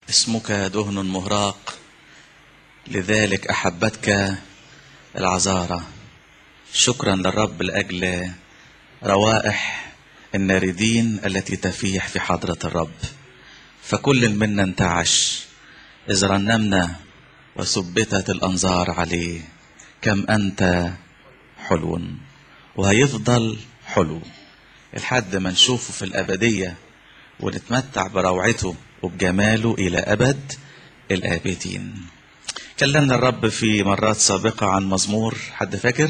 اسمك دهن مهراق لذلك احبتك العذارى شكرا للرب لاجل روائح الناردين التي تفيح في حضره الرب فكل منا انتعش اذ رنمنا وثبتت الانظار عليه كم انت حلو وهيفضل حلو لحد ما نشوفه في الابديه ونتمتع بروعته وبجماله الى ابد الابدين كلمنا الرب في مرات سابقة عن مزمور حد فاكر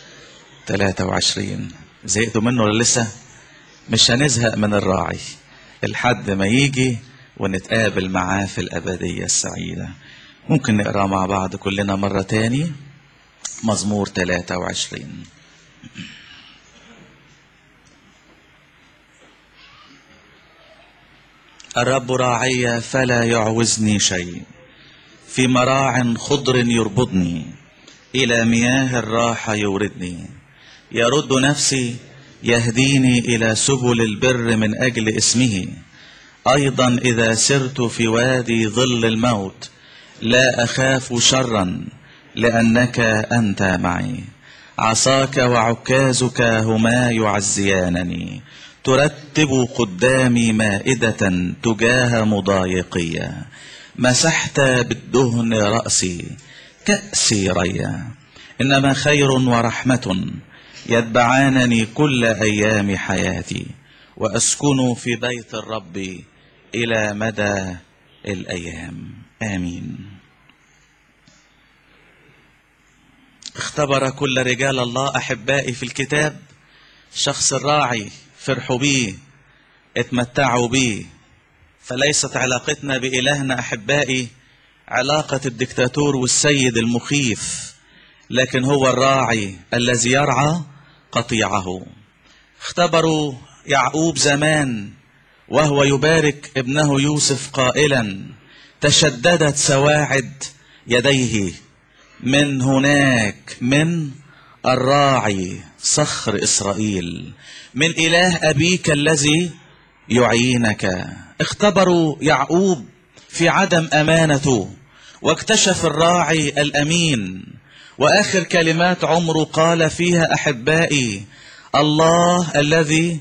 23 زهقتوا منه ولا لسه مش هنزهق من الراعي لحد ما يجي ونتقابل معاه في الأبدية السعيدة ممكن نقرأ مع بعض كلنا مرة تاني مزمور 23 الرب راعي فلا يعوزني شيء في مراع خضر يربضني الى مياه الراحه يوردني يرد نفسي يهديني الى سبل البر من اجل اسمه ايضا اذا سرت في وادي ظل الموت لا اخاف شرا لانك انت معي عصاك وعكازك هما يعزيانني ترتب قدامي مائده تجاه مضايقيه مسحت بالدهن رأسي كأسي ريا إنما خير ورحمة يتبعانني كل أيام حياتي وأسكن في بيت الرب إلى مدى الأيام آمين اختبر كل رجال الله أحبائي في الكتاب شخص الراعي فرحوا بيه اتمتعوا بيه فليست علاقتنا بإلهنا أحبائي علاقة الدكتاتور والسيد المخيف لكن هو الراعي الذي يرعى قطيعه اختبروا يعقوب زمان وهو يبارك ابنه يوسف قائلا تشددت سواعد يديه من هناك من الراعي صخر اسرائيل من اله ابيك الذي يعينك اختبروا يعقوب في عدم امانته واكتشف الراعي الامين واخر كلمات عمره قال فيها احبائي الله الذي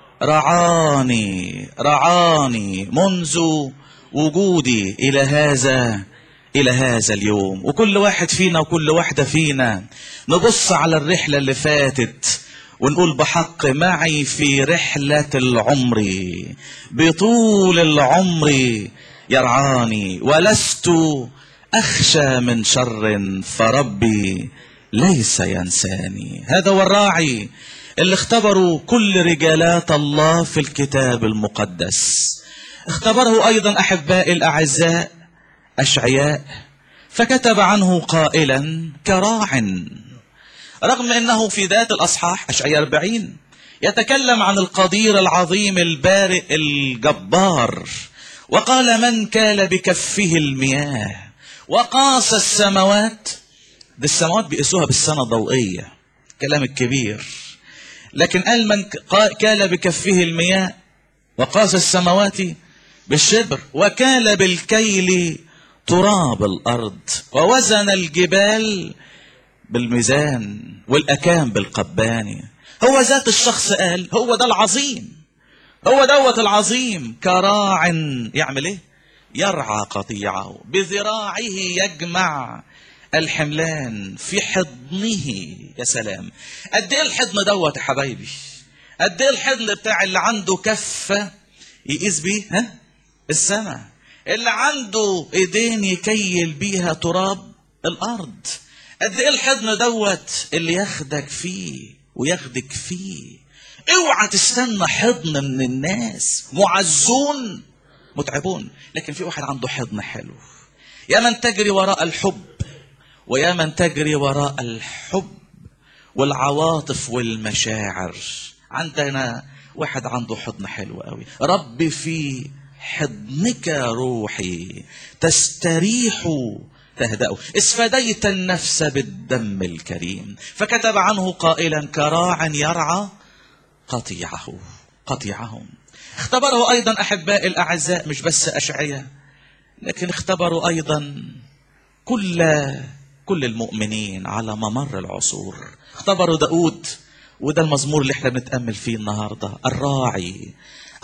رعاني رعاني منذ وجودي الى هذا الى هذا اليوم وكل واحد فينا وكل واحده فينا نبص على الرحله اللي فاتت ونقول بحق معي في رحلة العمر بطول العمر يرعاني ولست أخشى من شر فربي ليس ينساني هذا هو الراعي اللي اختبروا كل رجالات الله في الكتاب المقدس اختبره أيضا أحبائي الأعزاء أشعياء فكتب عنه قائلا كراع رغم انه في ذات الاصحاح اشعياء 40 يتكلم عن القدير العظيم البارئ الجبار وقال من كال بكفه المياه وقاس السماوات دي السماوات بيقيسوها بالسنة الضوئية كلام الكبير لكن قال من كال بكفه المياه وقاس السماوات بالشبر وكال بالكيل تراب الأرض ووزن الجبال بالميزان والأكام بالقباني هو ذات الشخص قال هو ده العظيم هو دوت العظيم كراع يعمل ايه يرعى قطيعه بذراعه يجمع الحملان في حضنه يا سلام قد ايه الحضن دوت يا حبايبي قد ايه الحضن بتاع اللي عنده كفه يقيس بيه ها السماء اللي عنده ايدين يكيل بيها تراب الارض قد ايه الحضن دوت اللي ياخدك فيه وياخدك فيه اوعى تستنى حضن من الناس معزون متعبون لكن في واحد عنده حضن حلو يا من تجري وراء الحب ويا من تجري وراء الحب والعواطف والمشاعر عندنا واحد عنده حضن حلو قوي رب في حضنك روحي تستريح تهدأ اسفديت النفس بالدم الكريم فكتب عنه قائلا كراع يرعى قطيعه قطيعهم اختبره أيضا أحباء الأعزاء مش بس أشعية لكن اختبروا ايضا كل كل المؤمنين على ممر العصور اختبروا داود وده المزمور اللي احنا بنتأمل فيه النهاردة الراعي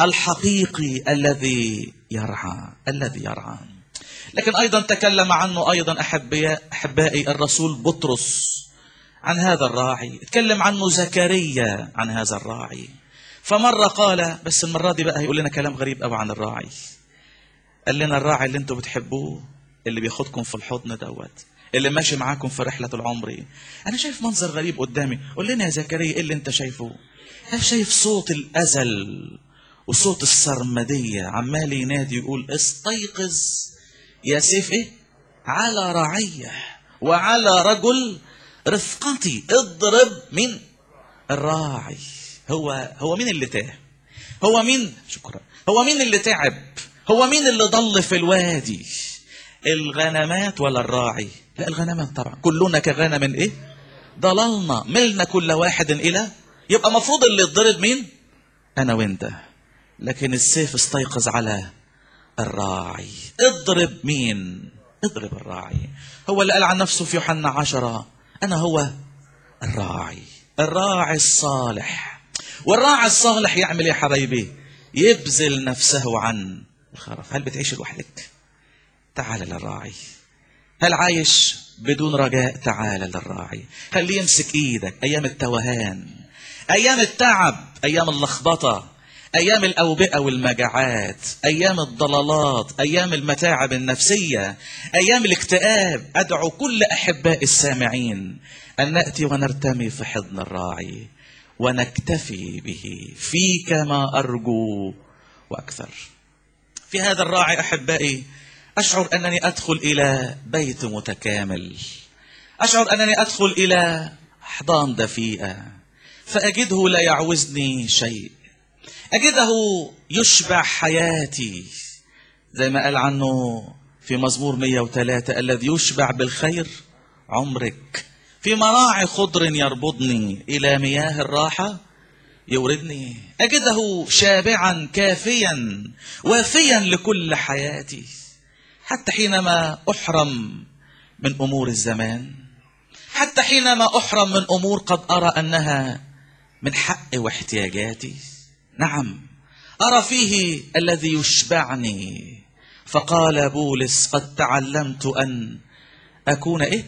الحقيقي الذي يرعى الذي يرعى لكن أيضا تكلم عنه أيضا أحباء أحبائي الرسول بطرس عن هذا الراعي تكلم عنه زكريا عن هذا الراعي فمرة قال بس المرة دي بقى هيقول لنا كلام غريب قوي عن الراعي قال لنا الراعي اللي انتوا بتحبوه اللي بياخدكم في الحضن دوت اللي ماشي معاكم في رحلة العمر أنا شايف منظر غريب قدامي قول لنا يا زكريا إيه اللي أنت شايفه أنا شايف صوت الأزل وصوت السرمدية عمال ينادي يقول استيقظ يا سيف إيه على رعية وعلى رجل رفقتي اضرب من الراعي هو هو مين اللي تاه هو مين شكرا هو مين اللي تعب هو مين اللي ضل في الوادي الغنمات ولا الراعي لا الغنمات طبعا كلنا كغنم ايه ضللنا ملنا كل واحد الى يبقى مفروض اللي يتضرب مين انا وانت لكن السيف استيقظ على الراعي اضرب مين اضرب الراعي هو اللي قال عن نفسه في يوحنا عشرة انا هو الراعي الراعي الصالح والراعي الصالح يعمل ايه يا حبايبي يبذل نفسه عن الخرف هل بتعيش لوحدك تعال للراعي هل عايش بدون رجاء تعال للراعي خليه يمسك ايدك ايام التوهان ايام التعب ايام اللخبطه ايام الاوبئه والمجاعات ايام الضلالات ايام المتاعب النفسيه ايام الاكتئاب ادعو كل احباء السامعين ان ناتي ونرتمي في حضن الراعي ونكتفي به فيك ما ارجو واكثر في هذا الراعي احبائي اشعر انني ادخل الى بيت متكامل اشعر انني ادخل الى احضان دفيئه فاجده لا يعوزني شيء اجده يشبع حياتي زي ما قال عنه في مزمور 103 الذي يشبع بالخير عمرك في مراعي خضر يربضني الى مياه الراحه يوردني اجده شابعا كافيا وافيا لكل حياتي حتى حينما احرم من امور الزمان حتى حينما احرم من امور قد ارى انها من حقي واحتياجاتي نعم ارى فيه الذي يشبعني فقال بولس قد تعلمت ان اكون ايه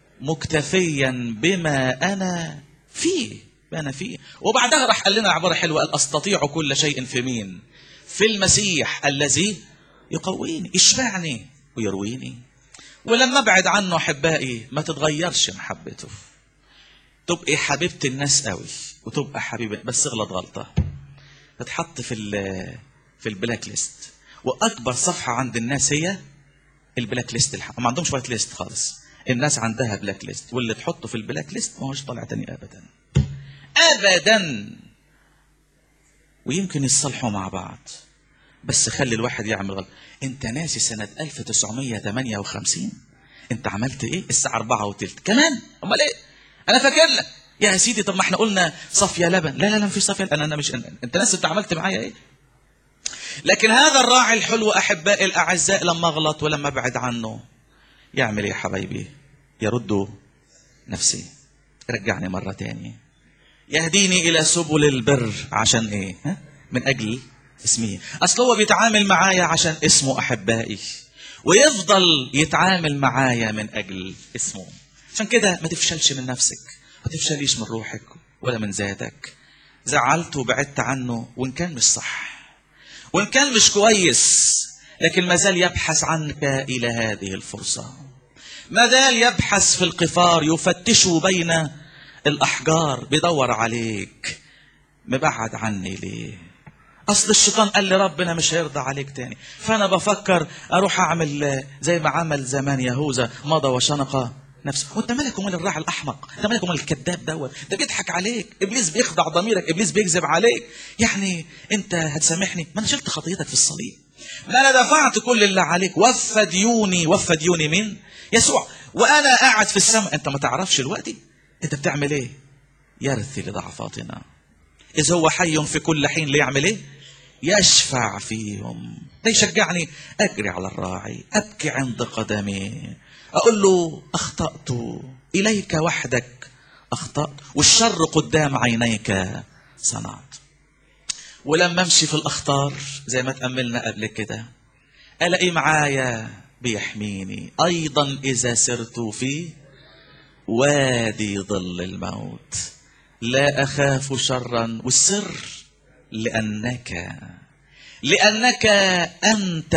مكتفيا بما انا فيه ما انا فيه وبعدها راح قال لنا عباره حلوه قال استطيع كل شيء في مين في المسيح الذي يقويني يشبعني ويرويني ولما ابعد عنه احبائي ما تتغيرش محبته تبقي حبيبه الناس قوي وتبقى حبيبه بس اغلط غلطه تتحط في في البلاك ليست واكبر صفحه عند الناس هي البلاك ليست الحق. ما عندهمش وايت ليست خالص الناس عندها بلاك ليست واللي تحطه في البلاك ليست ما هوش طالع تاني ابدا ابدا ويمكن يتصالحوا مع بعض بس خلي الواحد يعمل غلط انت ناسي سنة 1958 انت عملت ايه الساعة 4 وتلت كمان امال ايه انا فاكر لك يا سيدي طب ما احنا قلنا صافية لبن لا لا لا مفيش صافية انا انا مش انت ناسي انت عملت معايا ايه لكن هذا الراعي الحلو احبائي الاعزاء لما اغلط ولما ابعد عنه يعمل ايه يا حبايبي يرد نفسي رجعني مرة تاني يهديني الى سبل البر عشان ايه ها؟ من اجل اسمه اصل هو بيتعامل معايا عشان اسمه احبائي ويفضل يتعامل معايا من اجل اسمه عشان كده ما تفشلش من نفسك ما تفشليش من روحك ولا من ذاتك زعلت وبعدت عنه وان كان مش صح وان كان مش كويس لكن ما زال يبحث عنك الى هذه الفرصه ما زال يبحث في القفار يفتش بين الاحجار بيدور عليك مبعد عني ليه اصل الشيطان قال لي ربنا مش هيرضى عليك تاني فانا بفكر اروح اعمل زي ما عمل زمان يهوذا مضى وشنق نفسه وانت مالك ومال الراعي الاحمق انت مالك ومال الكذاب دوت ده بيضحك عليك ابليس بيخدع ضميرك ابليس بيكذب عليك يعني انت هتسامحني ما انا شلت خطيتك في الصليب ما انا دفعت كل اللي عليك وفى ديوني وفى ديوني من يسوع وانا قاعد في السماء انت ما تعرفش دلوقتي انت بتعمل ايه يرثي لضعفاتنا اذ هو حي في كل حين ليعمل ايه يشفع فيهم ده يشجعني اجري على الراعي ابكي عند قدميه اقول له اخطات اليك وحدك اخطات والشر قدام عينيك صنعت ولما امشي في الاخطار زي ما تاملنا قبل كده الاقي معايا بيحميني ايضا اذا سرت في وادي ظل الموت لا اخاف شرا والسر لانك لانك انت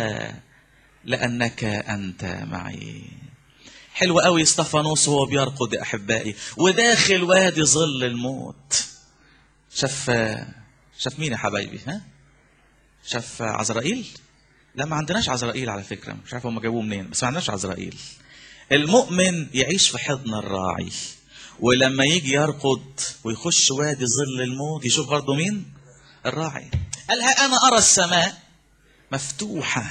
لانك انت معي حلو قوي استفانوس وهو بيرقد يا احبائي وداخل وادي ظل الموت شاف شاف مين يا حبايبي ها شاف عزرائيل لا ما عندناش عزرائيل على فكره مش عارف هم جابوه منين بس ما عندناش عزرائيل المؤمن يعيش في حضن الراعي ولما يجي يرقد ويخش وادي ظل الموت يشوف برضه مين الراعي قال ها انا ارى السماء مفتوحه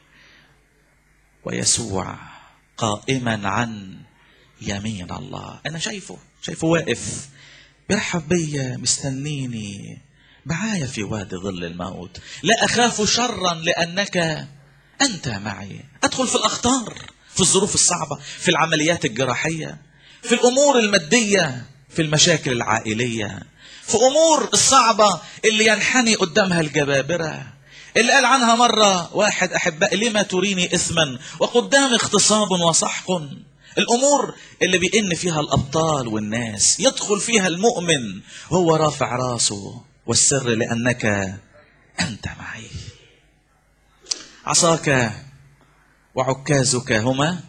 ويسوع قائما عن يمين الله انا شايفه شايفه واقف بيرحب بيا مستنيني معايا في وادي ظل الموت لا اخاف شرا لانك انت معي ادخل في الاخطار في الظروف الصعبه في العمليات الجراحيه في الامور الماديه في المشاكل العائليه في امور الصعبه اللي ينحني قدامها الجبابره اللي قال عنها مرة واحد أحباء لما تريني إثما وقدام اغتصاب وسحق الأمور اللي بيئن فيها الأبطال والناس يدخل فيها المؤمن هو رافع راسه والسر لأنك أنت معي عصاك وعكازك هما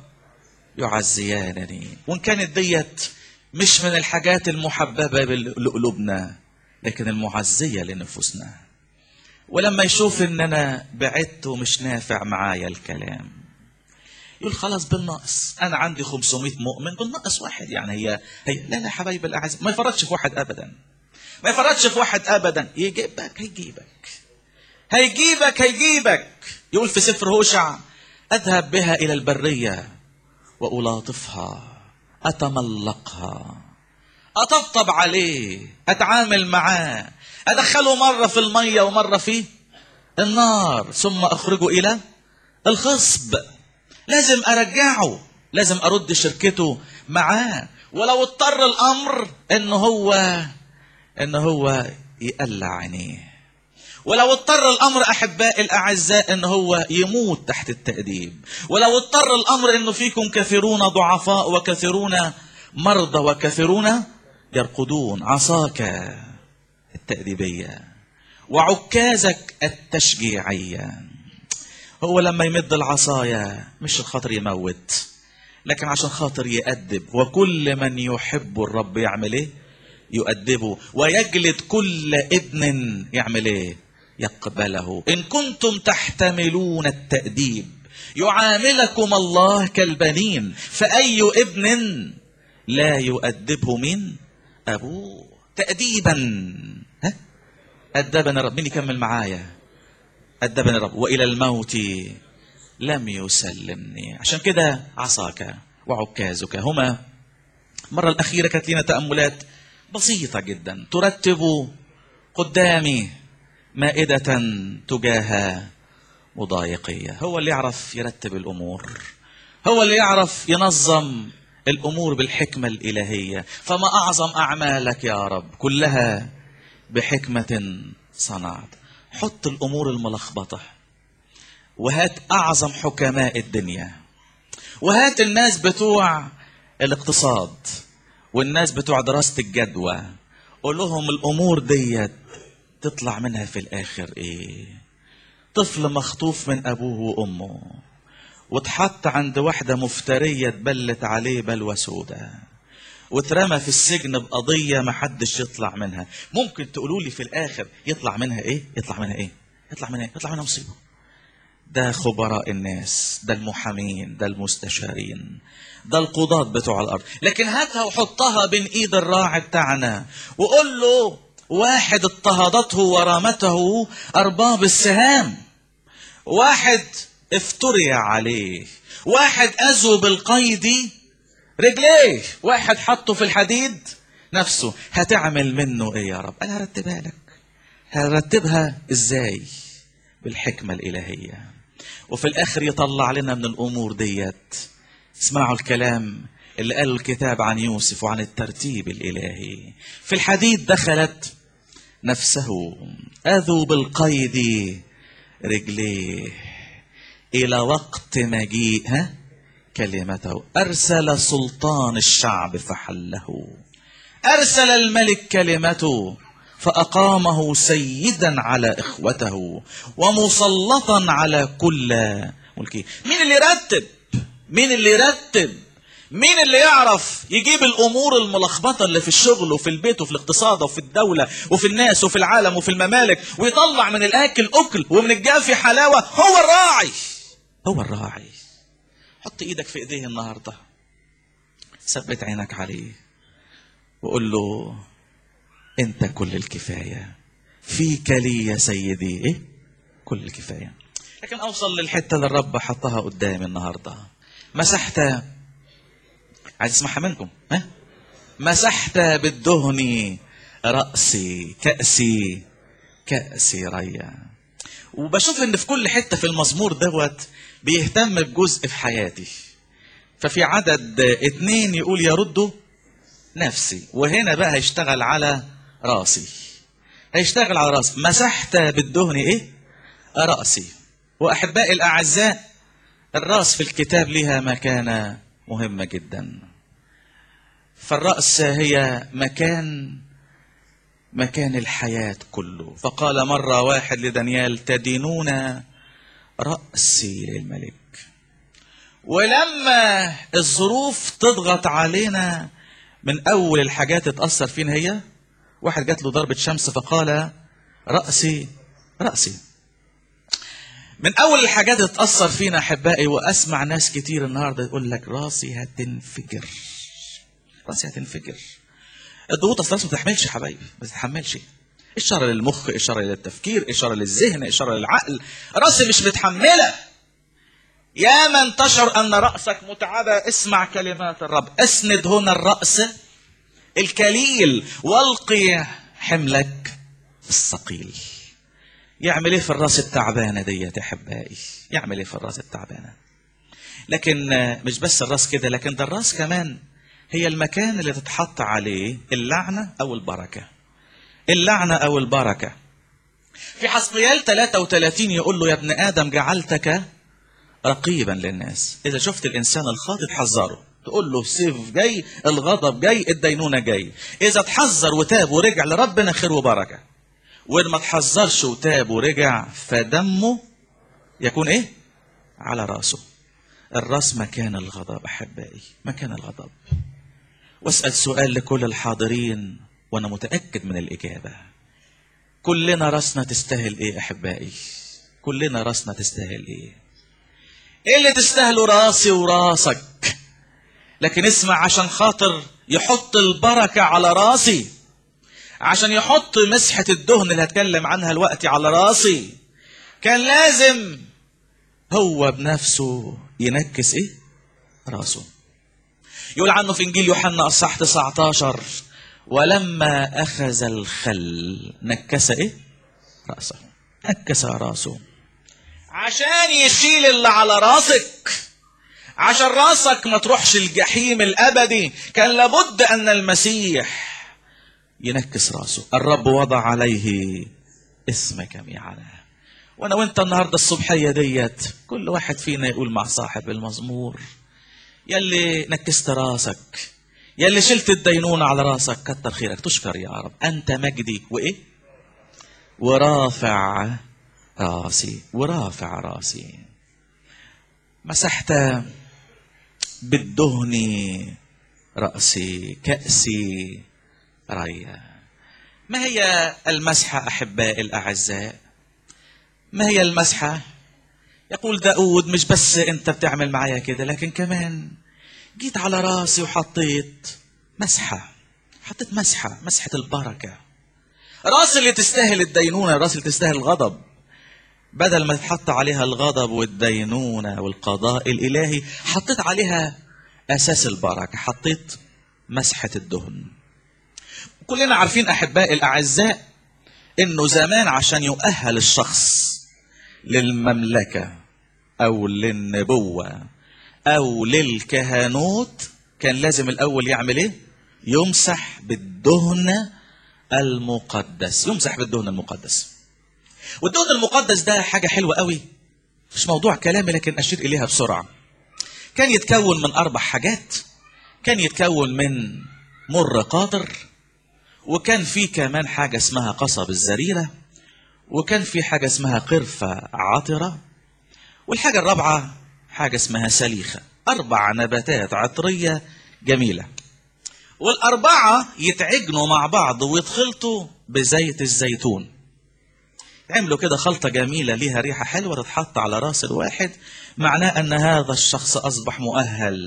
يعزيانني وإن كانت ديت مش من الحاجات المحببة لقلوبنا لكن المعزية لنفوسنا ولما يشوف ان انا بعدت ومش نافع معايا الكلام يقول خلاص بالنقص انا عندي 500 مؤمن بالنقص واحد يعني هي هي لا لا حبايب الاعزاء ما يفرطش في واحد ابدا ما يفرطش في واحد ابدا يجيبك هيجيبك هيجيبك هيجيبك يقول في سفر هوشع اذهب بها الى البريه والاطفها اتملقها اطبطب عليه اتعامل معاه ادخله مره في الميه ومره في النار ثم اخرجه الى الخصب لازم ارجعه لازم ارد شركته معاه ولو اضطر الامر ان هو ان هو يقلع عينيه ولو اضطر الامر احباء الاعزاء ان هو يموت تحت التاديب ولو اضطر الامر انه فيكم كثيرون ضعفاء وكثيرون مرضى وكثيرون يرقدون عصاك التأديبية وعكازك التشجيعية هو لما يمد العصاية مش الخاطر يموت لكن عشان خاطر يأدب وكل من يحب الرب يعمل ايه يؤدبه ويجلد كل ابن يعمل ايه يقبله ان كنتم تحتملون التأديب يعاملكم الله كالبنين فأي ابن لا يؤدبه من أبوه تأديبا ها أدبنا رب مين يكمل معايا أدبنا رب وإلى الموت لم يسلمني عشان كده عصاك وعكازك هما المرة الأخيرة كانت لنا تأملات بسيطة جدا ترتب قدامي مائدة تجاه مضايقية هو اللي يعرف يرتب الأمور هو اللي يعرف ينظم الامور بالحكمه الالهيه فما اعظم اعمالك يا رب كلها بحكمه صنعت حط الامور الملخبطه وهات اعظم حكماء الدنيا وهات الناس بتوع الاقتصاد والناس بتوع دراسه الجدوى قول لهم الامور ديت تطلع منها في الاخر ايه طفل مخطوف من ابوه وامه واتحط عند واحدة مفترية تبلت عليه بلوى سودة واترمى في السجن بقضية ما حدش يطلع منها ممكن تقولوا لي في الآخر يطلع منها إيه يطلع منها إيه يطلع منها إيه يطلع منها مصيبة ده خبراء الناس ده المحامين ده المستشارين ده القضاة بتوع الأرض لكن هاتها وحطها بين إيد الراعي بتاعنا وقول له واحد اضطهدته ورامته أرباب السهام واحد افتري عليه واحد أذوا بالقيد رجليه واحد حطه في الحديد نفسه هتعمل منه ايه يا رب انا هرتبها لك هنرتبها ازاي بالحكمة الإلهية وفي الآخر يطلع لنا من الأمور ديت اسمعوا الكلام اللي قاله الكتاب عن يوسف وعن الترتيب الإلهي في الحديد دخلت نفسه أذوا بالقيد رجليه إلى وقت مجيء ها كلمته أرسل سلطان الشعب فحله أرسل الملك كلمته فأقامه سيدا على إخوته ومسلطا على كل ملكه مين اللي يرتب مين اللي يرتب مين اللي يعرف يجيب الامور الملخبطه اللي في الشغل وفي البيت وفي الاقتصاد وفي الدوله وفي الناس وفي العالم وفي الممالك ويطلع من الاكل اكل ومن الجافي حلاوه هو الراعي هو الراعي حط ايدك في ايديه النهارده ثبت عينك عليه وقول له انت كل الكفايه فيك لي يا سيدي ايه كل الكفايه لكن اوصل للحته اللي الرب حطها قدامي النهارده مسحت عايز اسمعها منكم ها مسحت بالدهن رأسي كأسي كأسي ريا وبشوف ان في كل حتة في المزمور دوت بيهتم بجزء في حياتي ففي عدد اتنين يقول يرد نفسي وهنا بقى هيشتغل على راسي هيشتغل على راسي مسحت بالدهن ايه رأسي واحبائي الاعزاء الراس في الكتاب لها مكانه مهمه جدا فالراس هي مكان مكان الحياه كله فقال مره واحد لدانيال تدينون راسي للملك ولما الظروف تضغط علينا من اول الحاجات تتاثر فينا هي واحد جات له ضربه شمس فقال راسي راسي من اول الحاجات اللي تاثر فينا احبائي واسمع ناس كتير النهارده يقول لك راسي هتنفجر راسي هتنفجر الضغوط اصلا ما بتحملش يا حبايبي ما تتحملش اشاره للمخ اشاره للتفكير اشاره للذهن اشاره للعقل راسي مش متحمله يا من تشعر ان راسك متعبه اسمع كلمات الرب اسند هنا الراس الكليل والقي حملك الثقيل يعمل ايه في الراس التعبانه ديت يا احبائي يعمل ايه في الراس التعبانه لكن مش بس الراس كده لكن ده الراس كمان هي المكان اللي تتحط عليه اللعنه او البركه اللعنه او البركه في حسقيال 33 يقول له يا ابن ادم جعلتك رقيبا للناس اذا شفت الانسان الخاطئ تحذره تقول له السيف جاي الغضب جاي الدينونه جاي اذا تحذر وتاب ورجع لربنا خير وبركه وإن ما تحذرش وتاب ورجع فدمه يكون إيه؟ على راسه. الراس مكان الغضب أحبائي، مكان الغضب. واسأل سؤال لكل الحاضرين وأنا متأكد من الإجابة. كلنا راسنا تستاهل إيه أحبائي؟ كلنا راسنا تستاهل إيه؟ إيه اللي تستاهله راسي وراسك؟ لكن اسمع عشان خاطر يحط البركة على راسي عشان يحط مسحة الدهن اللي هتكلم عنها الوقت على راسي كان لازم هو بنفسه ينكس ايه راسه يقول عنه في انجيل يوحنا اصح 19 ولما اخذ الخل نكس ايه راسه نكس راسه عشان يشيل اللي على راسك عشان راسك ما تروحش الجحيم الابدي كان لابد ان المسيح ينكس راسه الرب وضع عليه اسمك ميعانا وانا وانت النهارده الصبحيه ديت كل واحد فينا يقول مع صاحب المزمور يلي نكست راسك يلي شلت الدينونة على راسك كتر خيرك تشكر يا رب أنت مجدي وإيه ورافع راسي ورافع راسي مسحت بالدهن رأسي كأسي ريا ما هي المسحة أحبائي الأعزاء ما هي المسحة يقول داود مش بس أنت بتعمل معايا كده لكن كمان جيت على راسي وحطيت مسحة حطيت مسحة مسحة البركة راس اللي تستاهل الدينونة راس اللي تستاهل الغضب بدل ما تحط عليها الغضب والدينونة والقضاء الإلهي حطيت عليها أساس البركة حطيت مسحة الدهن كلنا عارفين أحبائي الأعزاء انه زمان عشان يؤهل الشخص للمملكة او للنبوة او للكهنوت كان لازم الاول يعمل ايه يمسح بالدهن المقدس يمسح بالدهن المقدس والدهن المقدس ده حاجة حلوة قوي مش موضوع كلامي لكن أشير إليها بسرعة كان يتكون من أربع حاجات كان يتكون من مر قاطر وكان في كمان حاجة اسمها قصب الزريرة وكان في حاجة اسمها قرفة عطرة والحاجة الرابعة حاجة اسمها سليخة أربع نباتات عطرية جميلة والأربعة يتعجنوا مع بعض ويتخلطوا بزيت الزيتون عملوا كده خلطة جميلة ليها ريحة حلوة تتحط على راس الواحد معناه أن هذا الشخص أصبح مؤهل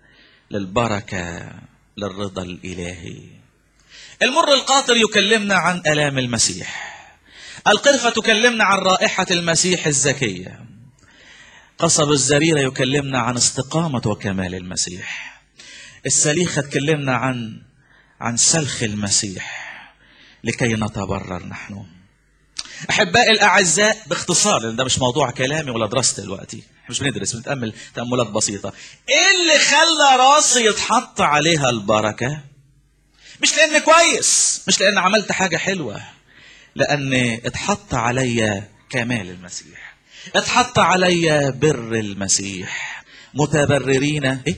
للبركة للرضا الإلهي المر القاطر يكلمنا عن آلام المسيح القرفة تكلمنا عن رائحة المسيح الزكية قصب الزريرة يكلمنا عن استقامة وكمال المسيح السليخة تكلمنا عن عن سلخ المسيح لكي نتبرر نحن احبائي الاعزاء باختصار لان ده مش موضوع كلامي ولا دراستي دلوقتي احنا مش بندرس بنتامل تاملات بسيطه ايه اللي خلى راسي يتحط عليها البركه مش لان كويس مش لان عملت حاجه حلوه لان اتحط عليا كمال المسيح اتحط عليا بر المسيح متبررين ايه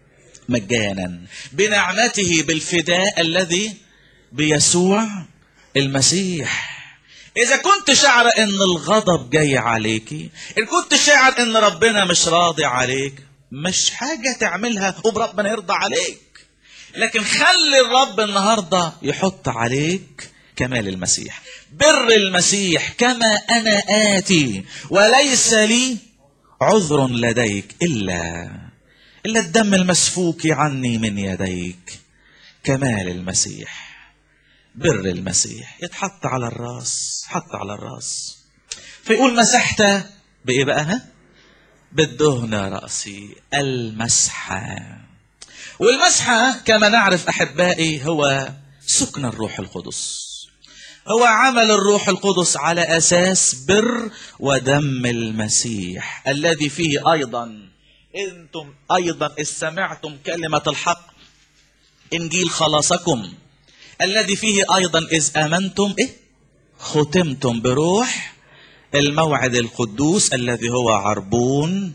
مجانا بنعمته بالفداء الذي بيسوع المسيح إذا كنت شاعر إن الغضب جاي عليكي، إن كنت شاعر إن ربنا مش راضي عليك، مش حاجة تعملها وربنا يرضى عليك. لكن خلي الرب النهاردة يحط عليك كمال المسيح. بر المسيح كما أنا آتي وليس لي عذر لديك إلا إلا الدم المسفوك عني من يديك. كمال المسيح. بر المسيح يتحط على الراس حط على الراس فيقول مسحت بايه بقى ها بالدهن راسي المسحه والمسحه كما نعرف احبائي هو سكن الروح القدس هو عمل الروح القدس على اساس بر ودم المسيح الذي فيه ايضا انتم ايضا اذ سمعتم كلمه الحق انجيل خلاصكم الذي فيه ايضا اذ امنتم ايه ختمتم بروح الموعد القدوس الذي هو عربون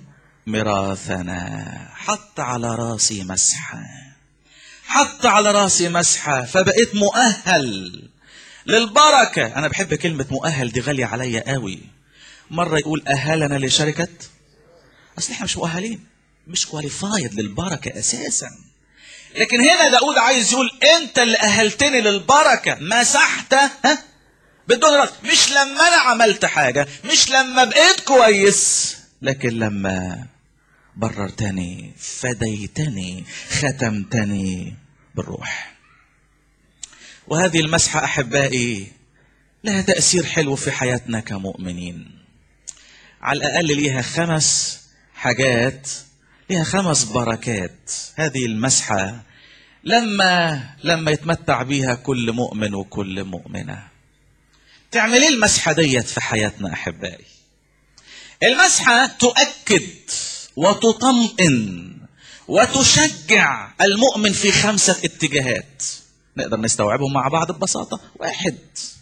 ميراثنا حط على راسي مسحه حط على راسي مسحه فبقيت مؤهل للبركه انا بحب كلمه مؤهل دي غاليه عليا قوي مره يقول اهلنا لشركه اصل احنا مش مؤهلين مش كواليفايد للبركه اساسا لكن هنا داود عايز يقول انت اللي اهلتني للبركه مسحت ها بدون رأس مش لما انا عملت حاجه مش لما بقيت كويس لكن لما بررتني فديتني ختمتني بالروح وهذه المسحه احبائي لها تاثير حلو في حياتنا كمؤمنين على الاقل ليها خمس حاجات ليها خمس بركات هذه المسحة لما لما يتمتع بيها كل مؤمن وكل مؤمنة تعمل ايه المسحة ديت في حياتنا أحبائي المسحة تؤكد وتطمئن وتشجع المؤمن في خمسة اتجاهات نقدر نستوعبهم مع بعض ببساطة واحد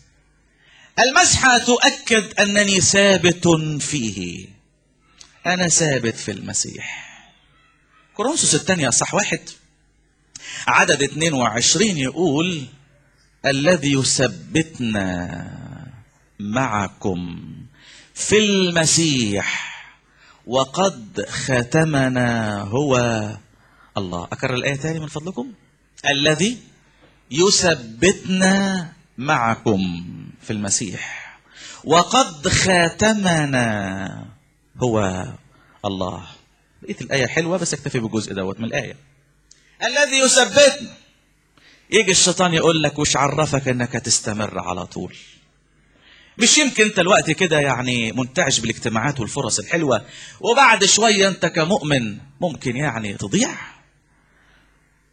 المسحة تؤكد أنني ثابت فيه أنا ثابت في المسيح كورنثوس الثانية صح واحد عدد 22 يقول الذي يثبتنا معكم في المسيح وقد ختمنا هو الله أكرر الآية تاني من فضلكم الذي يثبتنا معكم في المسيح وقد ختمنا هو الله بقيت الآية حلوة بس اكتفي بالجزء دوت من الآية الذي يثبتنا يجي الشيطان يقول لك وش عرفك انك هتستمر على طول مش يمكن انت الوقت كده يعني منتعش بالاجتماعات والفرص الحلوة وبعد شوية انت كمؤمن ممكن يعني تضيع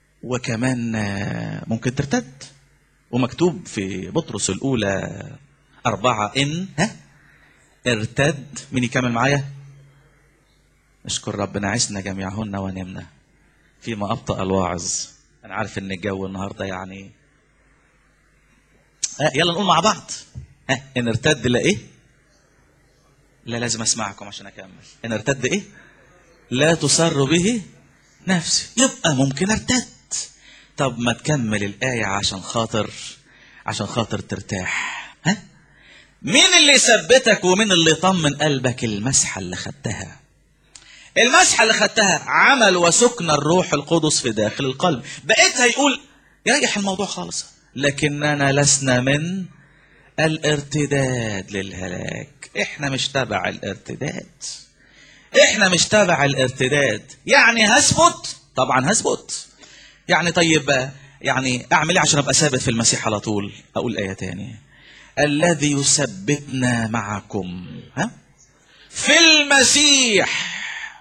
وكمان ممكن ترتد ومكتوب في بطرس الأولى أربعة إن ها ارتد مين يكمل معايا نشكر ربنا عشنا جميعهن ونمنا فيما أبطأ الواعظ أنا عارف إن الجو النهاردة يعني ها يلا نقول مع بعض ها إن ارتد لإيه لا لازم أسمعكم عشان أكمل إن ارتد إيه لا تسر به نفسي يبقى ممكن ارتد طب ما تكمل الآية عشان خاطر عشان خاطر ترتاح ها مين اللي يثبتك ومين اللي يطمن قلبك المسحة اللي خدتها المسحة اللي خدتها عمل وسكن الروح القدس في داخل القلب بقيت هيقول يريح الموضوع خالص لكننا لسنا من الارتداد للهلاك احنا مش تبع الارتداد احنا مش تبع الارتداد يعني هثبت طبعا هثبت يعني طيب يعني اعمل ايه عشان ابقى ثابت في المسيح على طول اقول ايه تاني الذي يثبتنا معكم ها في المسيح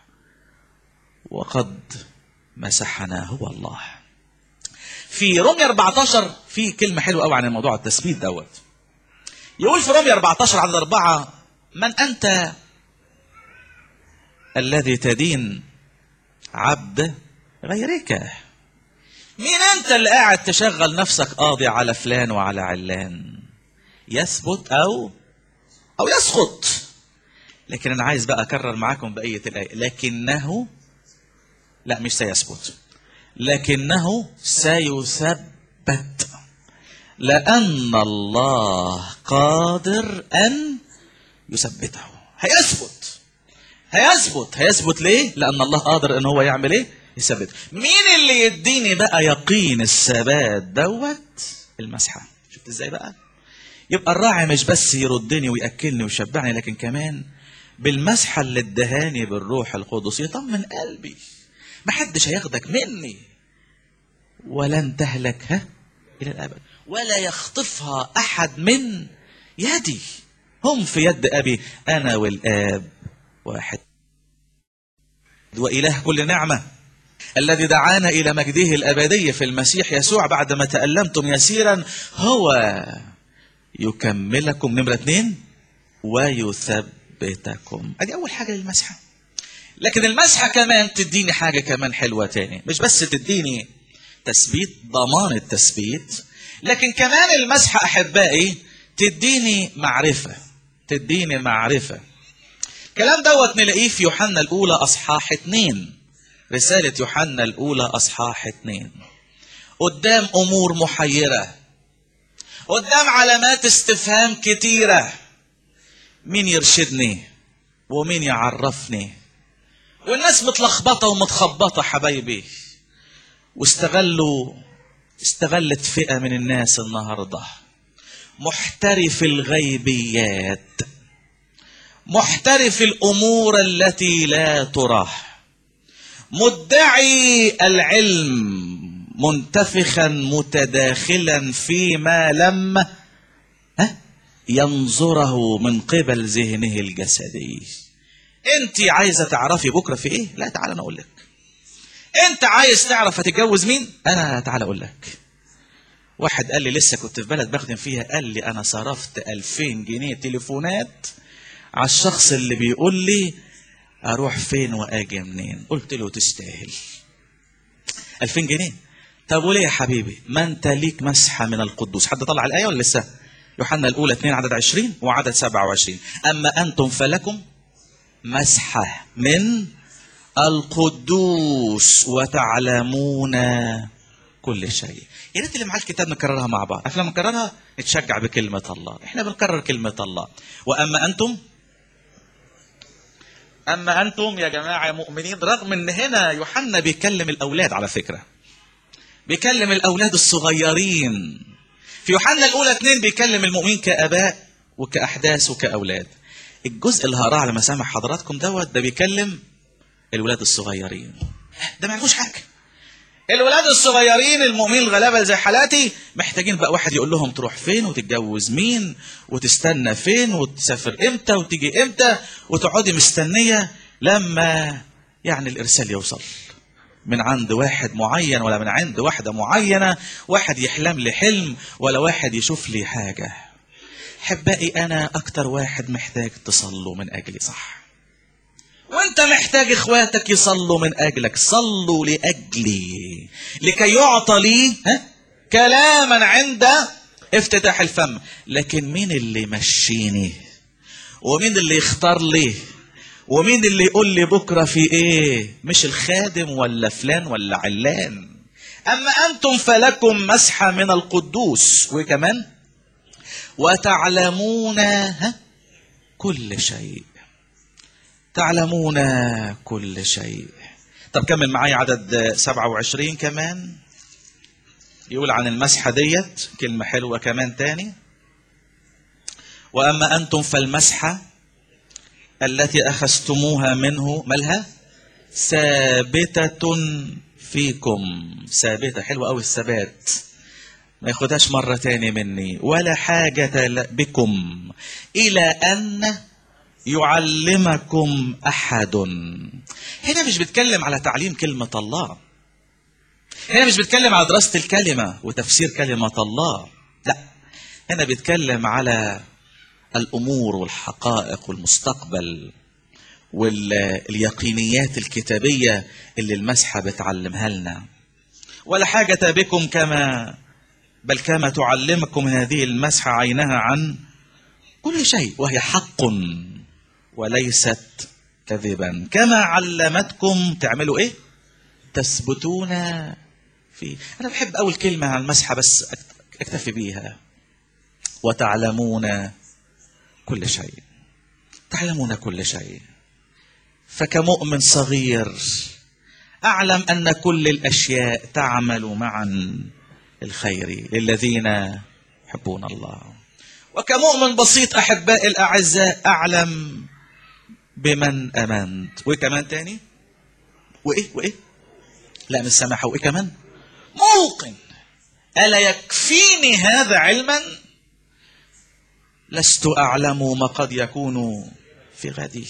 وقد مسحنا هو الله في رومية 14 في كلمة حلوة قوي عن الموضوع التثبيت دوت يقول في رومية 14 عدد أربعة من أنت الذي تدين عبد غيرك مين أنت اللي قاعد تشغل نفسك قاضي على فلان وعلى علان يثبت أو أو يسقط لكن أنا عايز بقى أكرر معاكم بقية الآية لكنه لا مش سيثبت لكنه سيثبت لأن الله قادر أن يثبته هيثبت هيثبت هيثبت ليه؟ لأن الله قادر أن هو يعمل إيه؟ يثبت مين اللي يديني بقى يقين الثبات دوت المسحة شفت ازاي بقى يبقى الراعي مش بس يردني ويأكلني ويشبعني لكن كمان بالمسحة اللي ادهاني بالروح القدس يطمن قلبي محدش هياخدك مني ولن تهلك ها إلى الأبد ولا يخطفها أحد من يدي هم في يد أبي أنا والآب واحد وإله كل نعمة الذي دعانا إلى مجده الأبدي في المسيح يسوع بعدما تألمتم يسيرا هو يكملكم نمرة اثنين ويثبتكم ادي اول حاجه للمسحه لكن المسحه كمان تديني حاجه كمان حلوه تاني مش بس تديني تثبيت ضمان التثبيت لكن كمان المسحه احبائي تديني معرفه تديني معرفه الكلام دوت نلاقيه في يوحنا الاولى اصحاح اتنين رساله يوحنا الاولى اصحاح اتنين قدام امور محيره قدام علامات استفهام كتيرة مين يرشدني ومين يعرفني والناس متلخبطة ومتخبطة حبايبي واستغلوا استغلت فئة من الناس النهاردة محترف الغيبيات محترف الأمور التي لا ترى مدعي العلم منتفخا متداخلا فيما لم ها ينظره من قبل ذهنه الجسدي انت عايزه تعرفي بكره في ايه لا تعالى انا اقول لك انت عايز تعرف هتتجوز مين انا تعالى اقول لك واحد قال لي لسه كنت في بلد بخدم فيها قال لي انا صرفت 2000 جنيه تليفونات على الشخص اللي بيقول لي اروح فين واجي منين قلت له تستاهل 2000 جنيه طب وليه يا حبيبي ما انت ليك مسحه من القدوس حد طلع الايه ولا لسه يوحنا الاولى 2 عدد 20 وعدد 27 اما انتم فلكم مسحه من القدوس وتعلمون كل شيء يا ريت اللي معاه الكتاب نكررها مع بعض عارف لما نكررها نتشجع بكلمه الله احنا بنكرر كلمه الله واما انتم اما انتم يا جماعه مؤمنين رغم ان هنا يوحنا بيكلم الاولاد على فكره بيكلم الاولاد الصغيرين في يوحنا الاولى اتنين بيكلم المؤمنين كاباء وكاحداث وكاولاد الجزء اللي هقراه على مسامع حضراتكم دوت ده بيكلم الولاد الصغيرين ده ما يعرفوش حاجه الولاد الصغيرين المؤمنين الغلابه زي حالاتي محتاجين بقى واحد يقول لهم تروح فين وتتجوز مين وتستنى فين وتسافر امتى وتيجي امتى وتقعدي مستنيه لما يعني الارسال يوصل من عند واحد معين ولا من عند واحده معينه واحد يحلم لي حلم ولا واحد يشوف لي حاجه احبائي انا اكتر واحد محتاج تصلوا من اجلي صح وانت محتاج اخواتك يصلوا من اجلك صلوا لاجلي لكي يعطى لي ها كلاما عند افتتاح الفم لكن مين اللي يمشيني ومين اللي يختار لي ومين اللي يقول لي بكره في ايه مش الخادم ولا فلان ولا علان اما انتم فلكم مسحه من القدوس وكمان وتعلمون ها كل شيء تعلمون كل شيء طب كمل معايا عدد 27 كمان يقول عن المسحة ديت كلمة حلوة كمان تاني وأما أنتم فالمسحة التي أخذتموها منه مالها ثابتة فيكم ثابتة حلوة أوي الثبات ما ياخدهاش مرة تاني مني ولا حاجة بكم إلى أن يعلمكم أحد هنا مش بيتكلم على تعليم كلمة الله هنا مش بيتكلم على دراسة الكلمة وتفسير كلمة الله لا هنا بيتكلم على الأمور والحقائق والمستقبل واليقينيات الكتابية اللي المسحة بتعلمها لنا ولا حاجة بكم كما بل كما تعلمكم هذه المسحة عينها عن كل شيء وهي حق وليست كذبا كما علمتكم تعملوا ايه تثبتون في انا بحب اول كلمه عن المسحه بس اكتفي بيها وتعلمون كل شيء تعلمون كل شيء فكمؤمن صغير اعلم ان كل الاشياء تعمل معا الخير للذين يحبون الله وكمؤمن بسيط احبائي الاعزاء اعلم بمن امنت وكمان تاني وايه وايه لا مش سامحه وايه كمان موقن الا يكفيني هذا علما لست اعلم ما قد يكون في غدي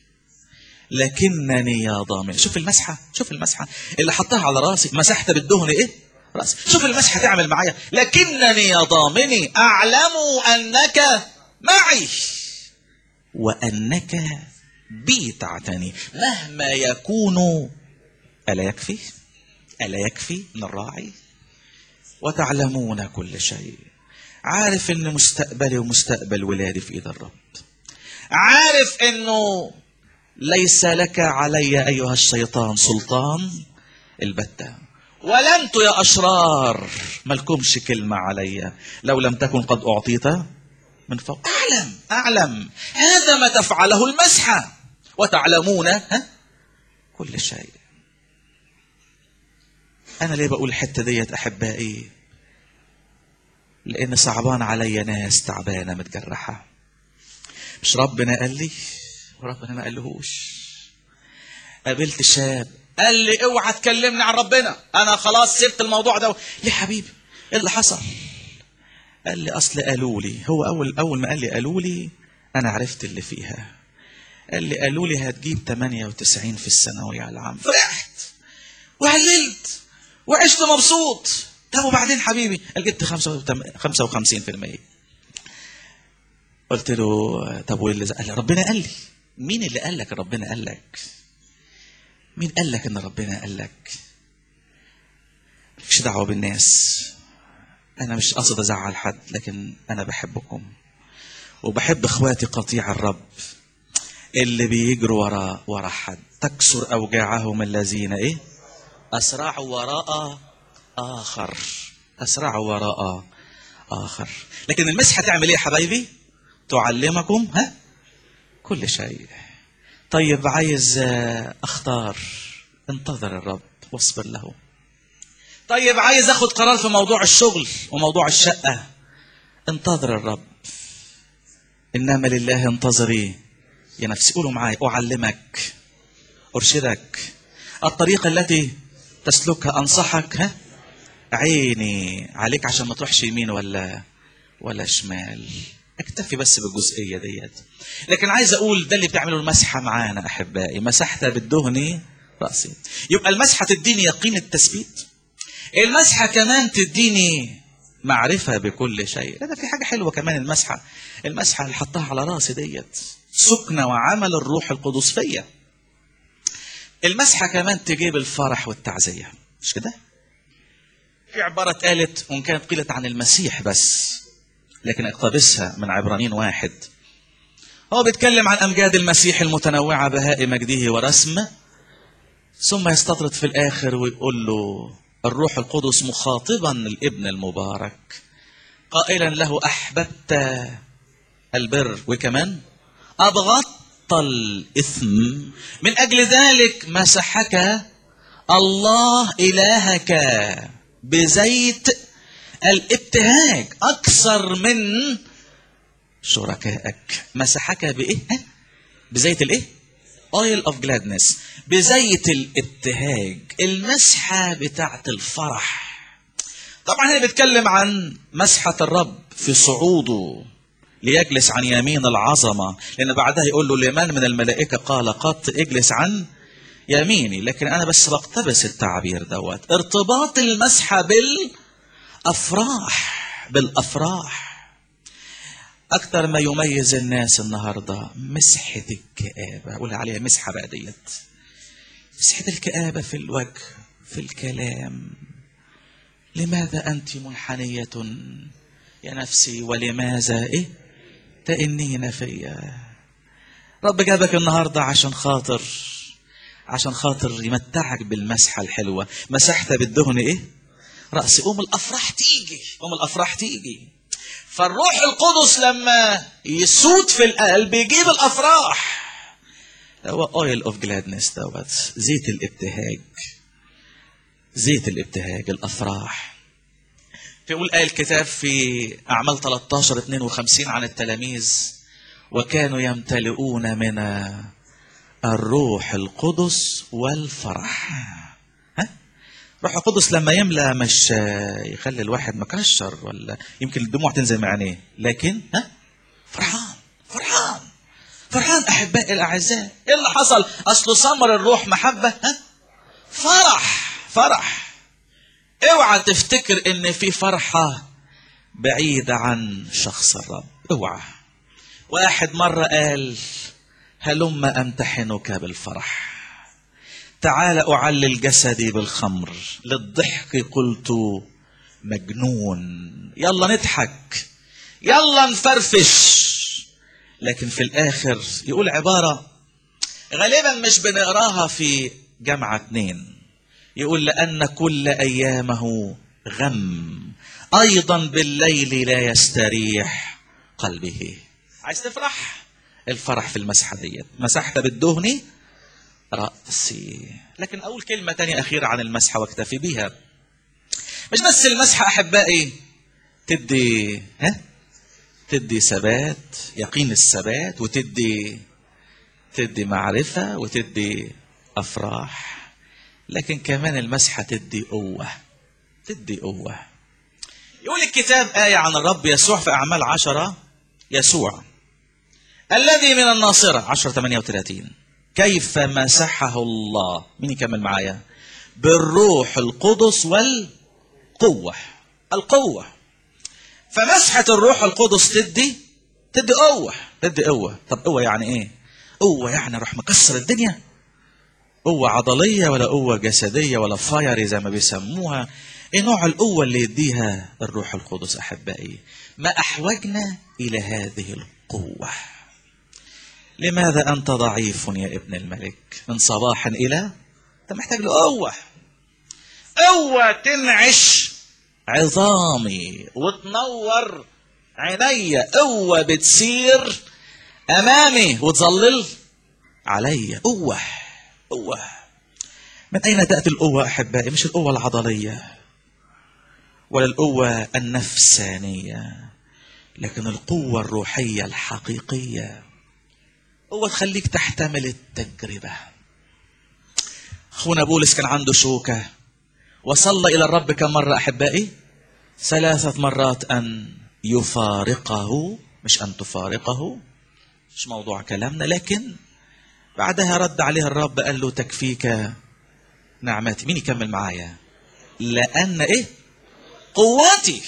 لكنني يا ضامن شوف المسحه شوف المسحه اللي حطها على راسي مسحت بالدهن ايه راسي شوف المسحه تعمل معايا لكنني يا ضامني اعلم انك معي وانك بي تعتني مهما يكون الا يكفي الا يكفي من الراعي وتعلمون كل شيء عارف ان مستقبلي ومستقبل ولادي في ايد الرب عارف انه ليس لك علي ايها الشيطان سلطان البتة ولا انتوا يا اشرار ملكمش كلمة علي لو لم تكن قد اعطيت من فوق اعلم اعلم هذا ما تفعله المسحة وتعلمون ها كل شيء انا ليه بقول الحتة ديت احبائي لان صعبان عليا ناس تعبانة متجرحة مش ربنا قال لي وربنا ما قالهوش قابلت شاب قال لي اوعى تكلمني عن ربنا انا خلاص سبت الموضوع ده ليه حبيبي ايه اللي حصل قال لي اصل قالوا لي هو اول اول ما قال لي قالوا لي انا عرفت اللي فيها قال لي قالوا لي هتجيب 98 في الثانويه العامه فرحت وهللت وعشت مبسوط طب وبعدين حبيبي قال جبت 55% قلت له طب وايه اللي قال لي ربنا قال لي مين اللي قال لك ربنا قال لك مين قال لك ان ربنا قال لك مفيش دعوه بالناس انا مش قصد ازعل حد لكن انا بحبكم وبحب اخواتي قطيع الرب اللي بيجروا ورا ورا حد تكسر اوجاعهم الذين ايه اسرعوا وراء اخر اسرعوا وراء اخر لكن المسحه تعمل ايه يا حبايبي تعلمكم ها كل شيء طيب عايز اختار انتظر الرب واصبر له طيب عايز اخد قرار في موضوع الشغل وموضوع الشقه انتظر الرب انما لله انتظري يا نفسي قولوا معايا اعلمك ارشدك الطريقه التي تسلكها انصحك ها عيني عليك عشان ما تروحش يمين ولا ولا شمال اكتفي بس بالجزئيه ديت لكن عايز اقول ده اللي بتعمله المسحه معانا احبائي مسحت بالدهن راسي يبقى المسحه تديني يقين التثبيت المسحه كمان تديني معرفة بكل شيء لا ده في حاجة حلوة كمان المسحة المسحة اللي حطها على راسي ديت سكنة وعمل الروح القدس فيا المسحة كمان تجيب الفرح والتعزية مش كده في عبارة اتقالت وإن كانت قيلت عن المسيح بس لكن اقتبسها من عبرانيين واحد هو بيتكلم عن أمجاد المسيح المتنوعة بهاء مجده ورسمه ثم يستطرد في الآخر ويقول له الروح القدس مخاطبا الابن المبارك قائلا له أحببت البر وكمان أبغضت الإثم من أجل ذلك مسحك الله إلهك بزيت الابتهاج أكثر من شركائك مسحك بإيه؟ بزيت الإيه؟ oil of gladness بزيت الابتهاج المسحة بتاعت الفرح طبعا هنا بيتكلم عن مسحة الرب في صعوده ليجلس عن يمين العظمة لأن بعدها يقول له لمن من الملائكة قال قط اجلس عن يميني لكن أنا بس بقتبس التعبير دوت ارتباط المسحة بالأفراح بالأفراح أكثر ما يميز الناس النهاردة مسحة الكآبة أقول عليها مسحة بقى ديت مسحة الكآبة في الوجه في الكلام لماذا أنت منحنية يا نفسي ولماذا إيه تئنين فيا رب جابك النهاردة عشان خاطر عشان خاطر يمتعك بالمسحة الحلوة مسحت بالدهن إيه رأسي قوم الأفراح تيجي قوم الأفراح تيجي فالروح القدس لما يسود في القلب يجيب الافراح هو اويل اوف جلادنس دوت زيت الابتهاج زيت الابتهاج الافراح يقول آية الكتاب في أعمال 13 52 عن التلاميذ وكانوا يمتلئون من الروح القدس والفرح ها؟ روح القدس لما يملى مش يخلي الواحد مكشر ولا يمكن الدموع تنزل من عينيه لكن ها فرحان فرحان فرحان احبائي الاعزاء ايه اللي حصل اصله ثمر الروح محبه ها فرح فرح اوعى تفتكر ان في فرحه بعيده عن شخص الرب اوعى واحد مره قال هلم امتحنك بالفرح تعال أعلل جسدي بالخمر للضحك قلت مجنون يلا نضحك يلا نفرفش لكن في الآخر يقول عبارة غالبا مش بنقراها في جامعة اتنين يقول لأن كل أيامه غم أيضا بالليل لا يستريح قلبه عايز تفرح الفرح في المسحة ديت مسحت بالدهن رأسي لكن أقول كلمة تانية أخيرة عن المسحة واكتفي بيها مش بس المسحة أحبائي تدي ها تدي ثبات يقين الثبات وتدي تدي معرفة وتدي أفراح لكن كمان المسحة تدي قوة تدي قوة يقول الكتاب آية عن الرب يسوع في أعمال عشرة يسوع الذي من الناصرة عشرة ثمانية وثلاثين كيف مسحه الله مين يكمل معايا بالروح القدس والقوة القوة فمسحة الروح القدس تدي تدي قوة تدي قوة طب قوة يعني ايه قوة يعني روح مكسر الدنيا قوة عضلية ولا قوة جسدية ولا فايري زي ما بيسموها ايه نوع القوة اللي يديها الروح القدس احبائي ما احوجنا الى هذه القوة لماذا أنت ضعيف يا ابن الملك من صباح إلى أنت محتاج له قوة قوة تنعش عظامي وتنور عيني قوة بتسير أمامي وتظلل علي قوة قوة من أين تأتي القوة أحبائي مش القوة العضلية ولا القوة النفسانية لكن القوة الروحية الحقيقية هو تخليك تحتمل التجربة أخونا بولس كان عنده شوكة وصلى إلى الرب كم مرة أحبائي ثلاثة مرات أن يفارقه مش أن تفارقه مش موضوع كلامنا لكن بعدها رد عليه الرب قال له تكفيك نعمتي مين يكمل معايا لأن إيه قوتي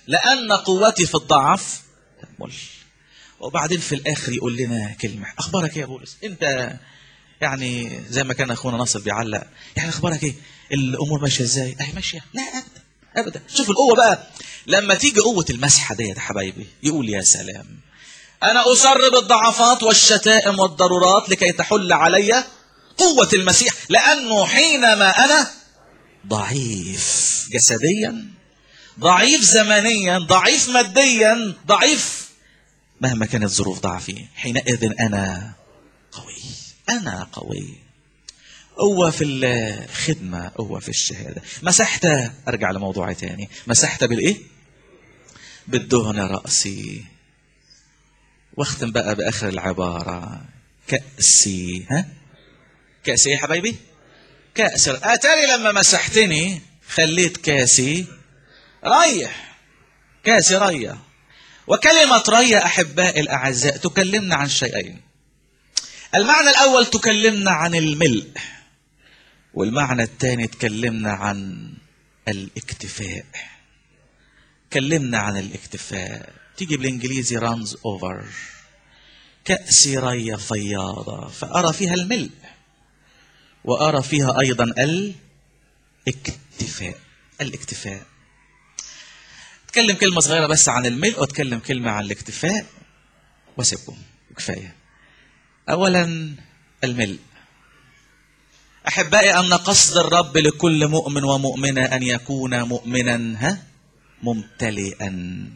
لأن قوتي في الضعف تكمل وبعدين في الآخر يقول لنا كلمة أخبارك إيه يا بولس أنت يعني زي ما كان أخونا ناصر بيعلق يعني أخبارك إيه الأمور ماشية إزاي أهي ماشية لا أبدا أبدا شوف القوة بقى لما تيجي قوة المسحة ديت يا حبايبي يقول يا سلام أنا أسر بالضعفات والشتائم والضرورات لكي تحل علي قوة المسيح لأنه حينما أنا ضعيف جسديا ضعيف زمنيا ضعيف ماديا ضعيف مهما كانت ظروف ضعفي حينئذ أنا قوي أنا قوي قوة في الخدمة قوة في الشهادة مسحت أرجع لموضوع تاني مسحت بالإيه بالدهن رأسي واختم بقى بآخر العبارة كأسي ها كأسي يا حبايبي كأس أتاري لما مسحتني خليت كاسي ريح كاسي ريا وكلمة ريا أحباء الأعزاء تكلمنا عن شيئين المعنى الأول تكلمنا عن الملء والمعنى الثاني تكلمنا عن الاكتفاء كلمنا عن الاكتفاء تيجي بالانجليزي رانز اوفر كأس ريا فياضة فأرى فيها الملء وأرى فيها أيضا الاكتفاء الاكتفاء اتكلم كلمة صغيرة بس عن الملء واتكلم كلمة عن الاكتفاء واسيبكم كفاية أولا الملء أحبائي أن قصد الرب لكل مؤمن ومؤمنة أن يكون مؤمنا ها ممتلئا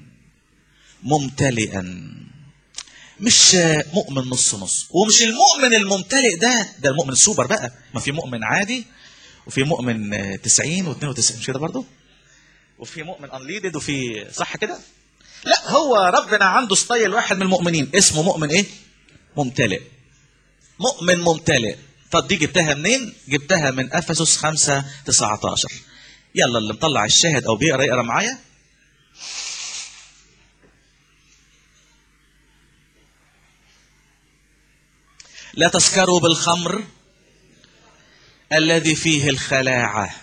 ممتلئا مش مؤمن نص نص ومش المؤمن الممتلئ ده ده المؤمن السوبر بقى ما في مؤمن عادي وفي مؤمن 90 و92 مش كده برضه وفي مؤمن انليدد وفي صح كده لا هو ربنا عنده ستايل واحد من المؤمنين اسمه مؤمن ايه ممتلئ مؤمن ممتلئ طب دي جبتها منين جبتها من افسس 5 19 يلا اللي مطلع الشاهد او بيقرا يقرا معايا لا تسكروا بالخمر الذي فيه الخلاعة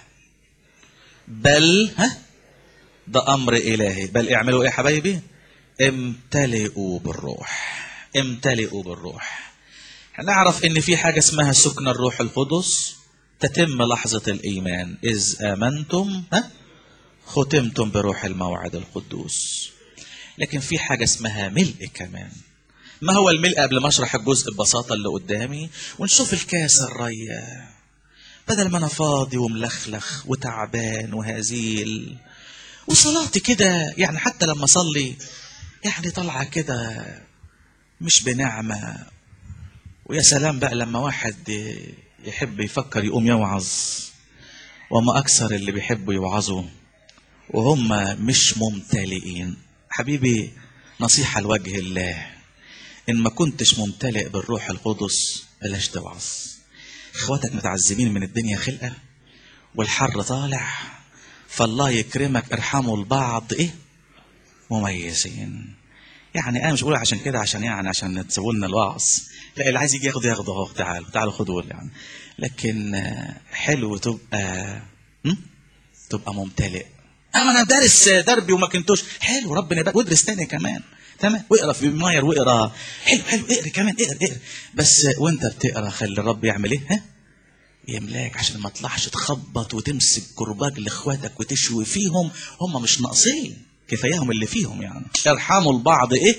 بل ها ده أمر إلهي بل اعملوا إيه يا حبايبي امتلئوا بالروح امتلئوا بالروح نعرف إن في حاجة اسمها سكن الروح القدس تتم لحظة الإيمان إذ آمنتم ها ختمتم بروح الموعد القدوس لكن في حاجة اسمها ملء كمان ما هو الملء قبل ما اشرح الجزء ببساطه اللي قدامي ونشوف الكاس الريا بدل ما انا فاضي وملخلخ وتعبان وهزيل وصلاتي كده يعني حتى لما اصلي يعني طالعه كده مش بنعمه ويا سلام بقى لما واحد يحب يفكر يقوم يوعظ وما اكثر اللي بيحبوا يوعظوا وهم مش ممتلئين حبيبي نصيحه لوجه الله ان ما كنتش ممتلئ بالروح القدس بلاش توعظ اخواتك متعذبين من الدنيا خلقه والحر طالع فالله يكرمك ارحموا البعض ايه مميزين يعني انا مش بقول عشان كده عشان يعني عشان تسووا لنا الوعظ لا اللي عايز يجي ياخده ياخده اهو تعالوا تعالوا خدوا يعني لكن حلو تبقى م? تبقى ممتلئ اما انا دارس دربي وما كنتوش حلو ربنا يبقى وادرس تاني كمان تمام واقرا في ماير واقرا حلو حلو اقرا كمان اقرا اقرا بس وانت بتقرا خلي الرب يعمل ايه ها يملاك عشان ما تطلعش تخبط وتمسك كرباج لاخواتك وتشوي فيهم هم مش ناقصين كفاياهم اللي فيهم يعني ارحموا البعض ايه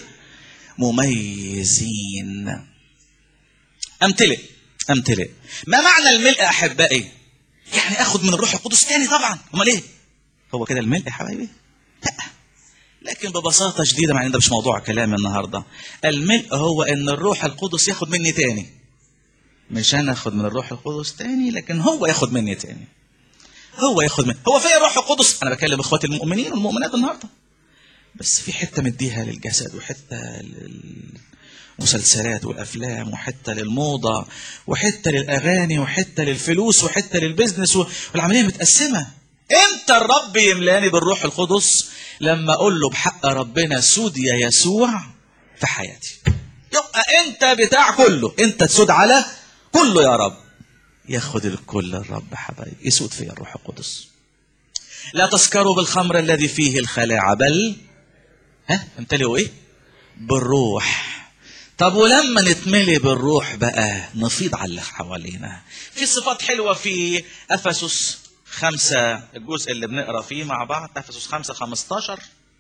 مميزين امتلئ امتلئ ما معنى الملء احبائي يعني اخد من الروح القدس تاني طبعا امال ايه هو كده الملء يا حبايبي لا لكن ببساطة شديدة مع ان ده مش موضوع كلام النهاردة الملء هو ان الروح القدس ياخد مني تاني مش انا اخد من الروح القدس تاني لكن هو ياخد مني تاني هو ياخد مني هو فين الروح القدس انا بكلم اخواتي المؤمنين والمؤمنات النهارده بس في حته مديها للجسد وحته للمسلسلات والافلام وحته للموضه وحته للاغاني وحته للفلوس وحته للبزنس والعمليه متقسمه امتى الرب يملاني بالروح القدس لما اقول له بحق ربنا سود يا يسوع في حياتي يبقى انت بتاع كله انت تسود على كله يا رب ياخد الكل الرب حبايبي يسود فيا الروح القدس لا تسكروا بالخمر الذي فيه الخلاعة بل ها امتلئوا ايه بالروح طب ولما نتملي بالروح بقى نفيض على اللي حوالينا في صفات حلوة في أفسس خمسة الجزء اللي بنقرا فيه مع بعض أفسس خمسة خمستاشر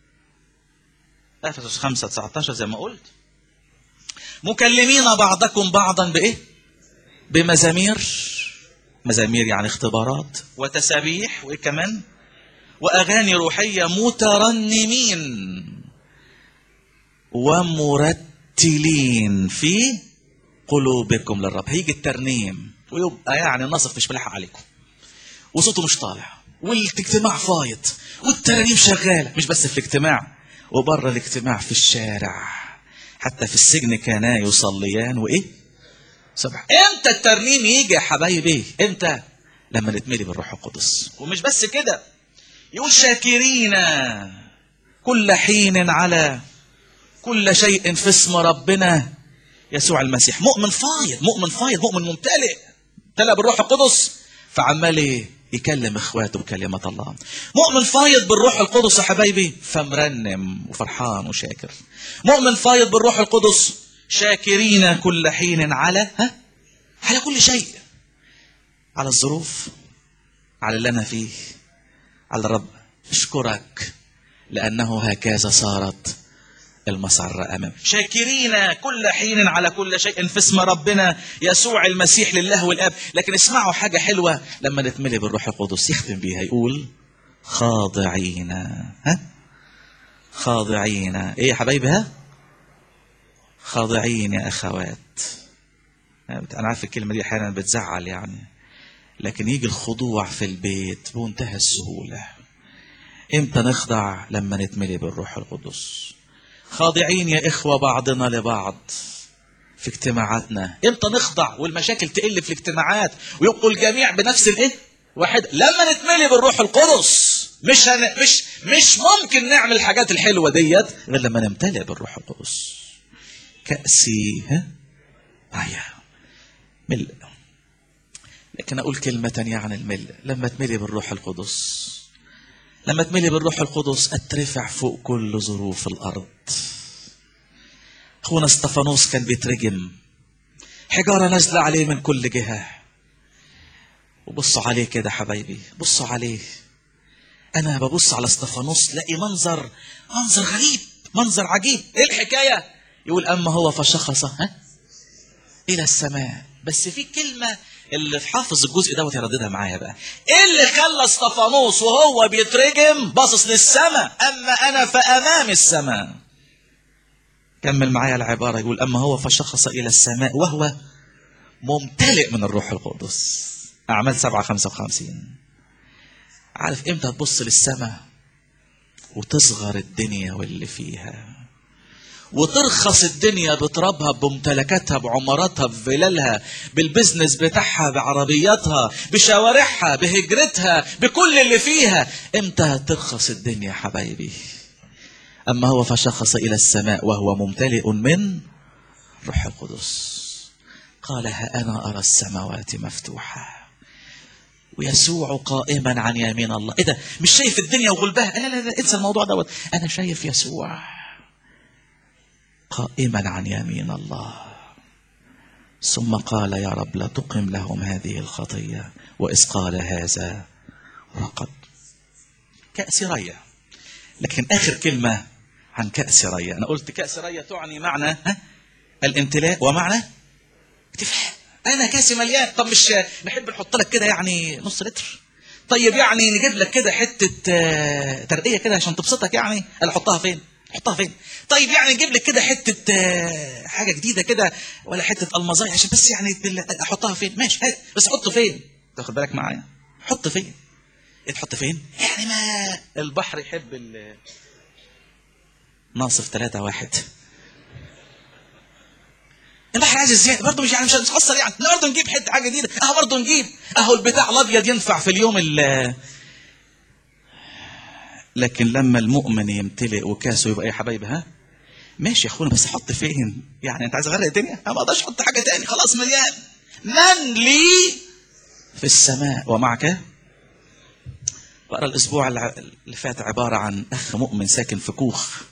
أفسس خمسة تسعتاشر زي ما قلت مكلمين بعضكم بعضا بإيه بمزامير مزامير يعني اختبارات وتسابيح وإيه كمان وأغاني روحية مترنمين ومرتلين في قلوبكم للرب هيجي الترنيم ويبقى يعني النصف مش ملحق عليكم وصوته مش طالع والاجتماع فايض والترانيم شغالة مش بس في الاجتماع وبره الاجتماع في الشارع حتى في السجن كانا يصليان وايه سبح امتى الترنيم يجي يا حبايبي امتى لما نتملي بالروح القدس ومش بس كده يقول شاكرين كل حين على كل شيء في اسم ربنا يسوع المسيح مؤمن فايض مؤمن فايض مؤمن ممتلئ امتلأ بالروح القدس فعمال ايه يكلم اخواته بكلمة الله مؤمن فايض بالروح القدس يا حبايبي فمرنم وفرحان وشاكر مؤمن فايض بالروح القدس شاكرين كل حين على ها على كل شيء على الظروف على اللي انا فيه على الرب اشكرك لانه هكذا صارت المسرة أمام شاكرين كل حين على كل شيء في اسم ربنا يسوع المسيح لله والآب لكن اسمعوا حاجة حلوة لما نتملي بالروح القدس يختم بيها يقول خاضعين ها خاضعين ايه يا حبايبي ها خاضعين يا اخوات انا عارف الكلمه دي احيانا بتزعل يعني لكن يجي الخضوع في البيت بمنتهى السهوله امتى نخضع لما نتملي بالروح القدس خاضعين يا إخوة بعضنا لبعض في اجتماعاتنا امتى نخضع والمشاكل تقل في الاجتماعات ويبقوا الجميع بنفس الايه واحد لما نتملي بالروح القدس مش هن... مش مش ممكن نعمل الحاجات الحلوه ديت غير لما نمتلئ بالروح القدس كأسي ها آية ملء لكن أقول كلمة تانية عن الملء لما تملي بالروح القدس لما تملي بالروح القدس اترفع فوق كل ظروف الارض اخونا استفانوس كان بيترجم حجاره نازله عليه من كل جهه وبصوا عليه كده حبايبي بصوا عليه انا ببص على استفانوس لاقي منظر منظر غريب منظر عجيب ايه الحكايه يقول اما هو فشخص ها الى السماء بس في كلمه اللي في حافظ الجزء دوت يرددها معايا بقى ايه اللي خلى استفانوس وهو بيترجم باصص للسماء اما انا فامام السماء كمل معايا العباره يقول اما هو فشخص الى السماء وهو ممتلئ من الروح القدس اعمال 7 55 عارف امتى تبص للسماء وتصغر الدنيا واللي فيها وترخص الدنيا بترابها بممتلكاتها بعماراتها بفلالها بالبزنس بتاعها بعربياتها بشوارعها بهجرتها بكل اللي فيها امتى ترخص الدنيا حبايبي اما هو فشخص الى السماء وهو ممتلئ من روح القدس قال ها انا ارى السماوات مفتوحه ويسوع قائما عن يمين الله ايه ده مش شايف الدنيا وغلبها لا لا لا انسى الموضوع دوت انا شايف يسوع قائما عن يمين الله ثم قال يا رب لا تقم لهم هذه الخطية وإذ قال هذا رقد كأس ريا لكن آخر كلمة عن كأس ريا أنا قلت كأس ريا تعني معنى ها؟ الامتلاء ومعنى اكتفاء أنا كاسي مليان طب مش نحب نحط لك كده يعني نص لتر طيب يعني نجيب لك كده حتة آه، ترقية كده عشان تبسطك يعني أنا أحطها فين؟ احطها فين طيب يعني نجيب لك كده حته آه، حاجه جديده كده ولا حته المظاي عشان بس يعني تل- احطها فين ماشي هات بس حطه فين تاخد بالك معايا حط فين ايه تحط فين يعني ما البحر يحب ال ناصف ثلاثة واحد البحر عايز الزيادة برضه مش يعني مش هنتحصل يعني لا برضه نجيب حته حاجه جديده اهو برضه نجيب اهو البتاع الابيض ينفع في اليوم ال لكن لما المؤمن يمتلئ وكاسه يبقى ايه يا حبايبي ها ماشي يا اخونا بس حط فين يعني انت عايز اغرق الدنيا انا ما اقدرش احط حاجه تاني خلاص مليان من لي في السماء ومعك بقرا الاسبوع الع- اللي فات عباره عن اخ مؤمن ساكن في كوخ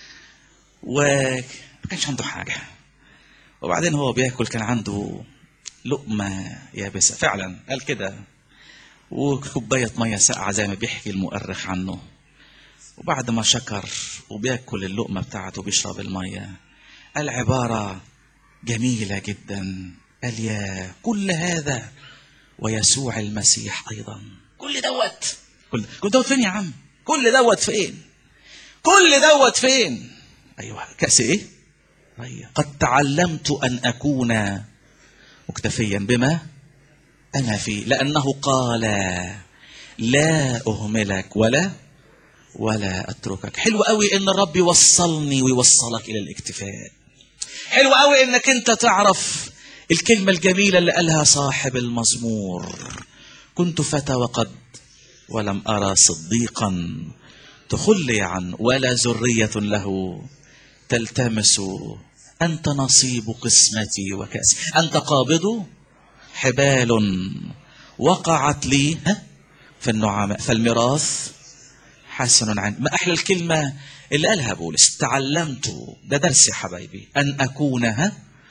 وما كانش عنده حاجه وبعدين هو بياكل كان عنده لقمه يابسه فعلا قال كده وكوبايه ميه ساقعه زي ما بيحكي المؤرخ عنه وبعد ما شكر وبياكل اللقمه بتاعته بيشرب الميه قال عباره جميله جدا قال يا كل هذا ويسوع المسيح ايضا كل دوت كل كل دوت فين يا عم كل دوت فين كل دوت فين ايوه كاس ايه أيوة. قد تعلمت ان اكون مكتفيا بما انا فيه لانه قال لا اهملك ولا ولا اتركك حلو قوي ان الرب يوصلني ويوصلك الى الاكتفاء حلو قوي انك انت تعرف الكلمة الجميلة اللي قالها صاحب المزمور كنت فتى وقد ولم أرى صديقا تخلي عن ولا ذرية له تلتمس أنت نصيب قسمتي وكأسي أنت قابض حبال وقعت لي ها في النعماء فالميراث حسن عن ما أحلى الكلمة اللي قالها بولس تعلمت ده درس يا حبايبي أن أكون ها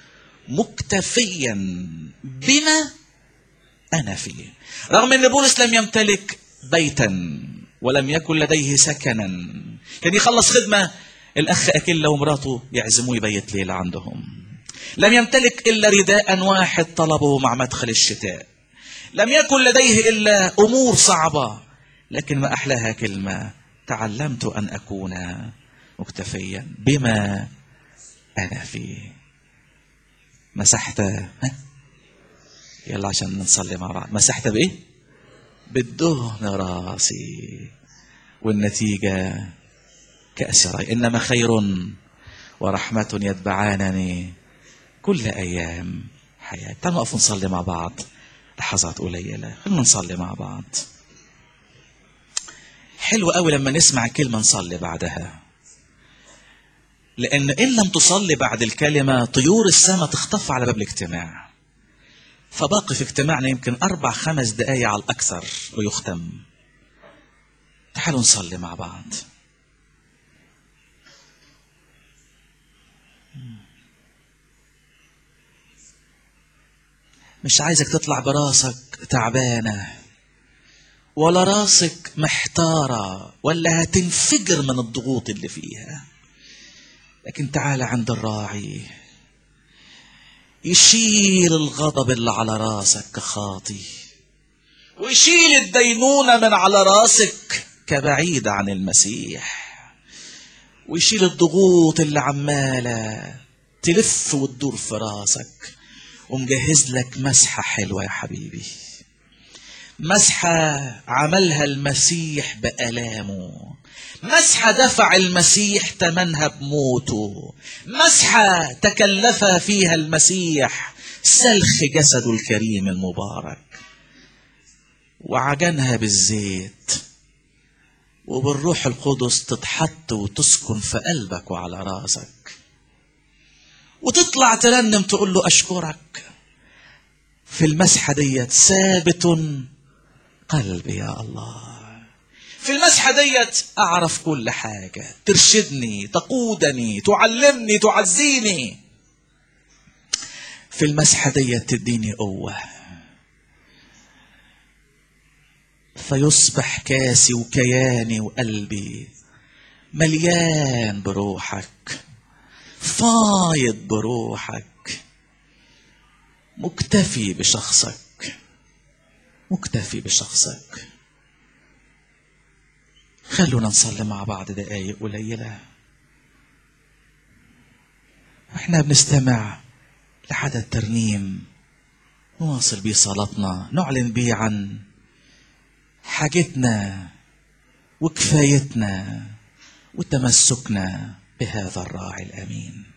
مكتفيا بما أنا فيه رغم أن بولس لم يمتلك بيتا ولم يكن لديه سكنا كان يخلص خدمة الأخ أكيلا ومراته يعزموه يبيت ليلة عندهم لم يمتلك إلا رداء واحد طلبه مع مدخل الشتاء لم يكن لديه إلا أمور صعبة لكن ما أحلاها كلمة تعلمت أن أكون مكتفيا بما أنا فيه مسحت ها؟ يلا عشان نصلي مع بعض مسحت بإيه؟ بالدهن راسي والنتيجة كأس رأي إنما خير ورحمة يتبعانني كل أيام حياتي تعالوا نقف نصلي مع بعض لحظات قليلة خلينا نصلي مع بعض حلو قوي لما نسمع كلمة نصلي بعدها لأن إن لم تصلي بعد الكلمة طيور السماء تخطف على باب الاجتماع فباقي في اجتماعنا يمكن أربع خمس دقايق على الأكثر ويختم تعالوا نصلي مع بعض مش عايزك تطلع براسك تعبانة ولا راسك محتارة ولا هتنفجر من الضغوط اللي فيها لكن تعال عند الراعي يشيل الغضب اللي على راسك كخاطي ويشيل الدينونة من على راسك كبعيد عن المسيح ويشيل الضغوط اللي عمالة تلف وتدور في راسك ومجهز لك مسحة حلوة يا حبيبي مسحة عملها المسيح بألامه مسحة دفع المسيح تمنها بموته مسحة تكلف فيها المسيح سلخ جسده الكريم المبارك وعجنها بالزيت وبالروح القدس تتحط وتسكن في قلبك وعلى راسك وتطلع ترنم تقول له أشكرك في المسحة ديت ثابت قلبي يا الله في المسحة ديت أعرف كل حاجة ترشدني تقودني تعلمني تعزيني في المسحة ديت تديني قوة فيصبح كاسي وكياني وقلبي مليان بروحك فايض بروحك مكتفي بشخصك مكتفي بشخصك خلونا نصلي مع بعض دقايق قليلة واحنا بنستمع لحد الترنيم نواصل بيه صلاتنا نعلن بيه عن حاجتنا وكفايتنا وتمسكنا بهذا الراعي الامين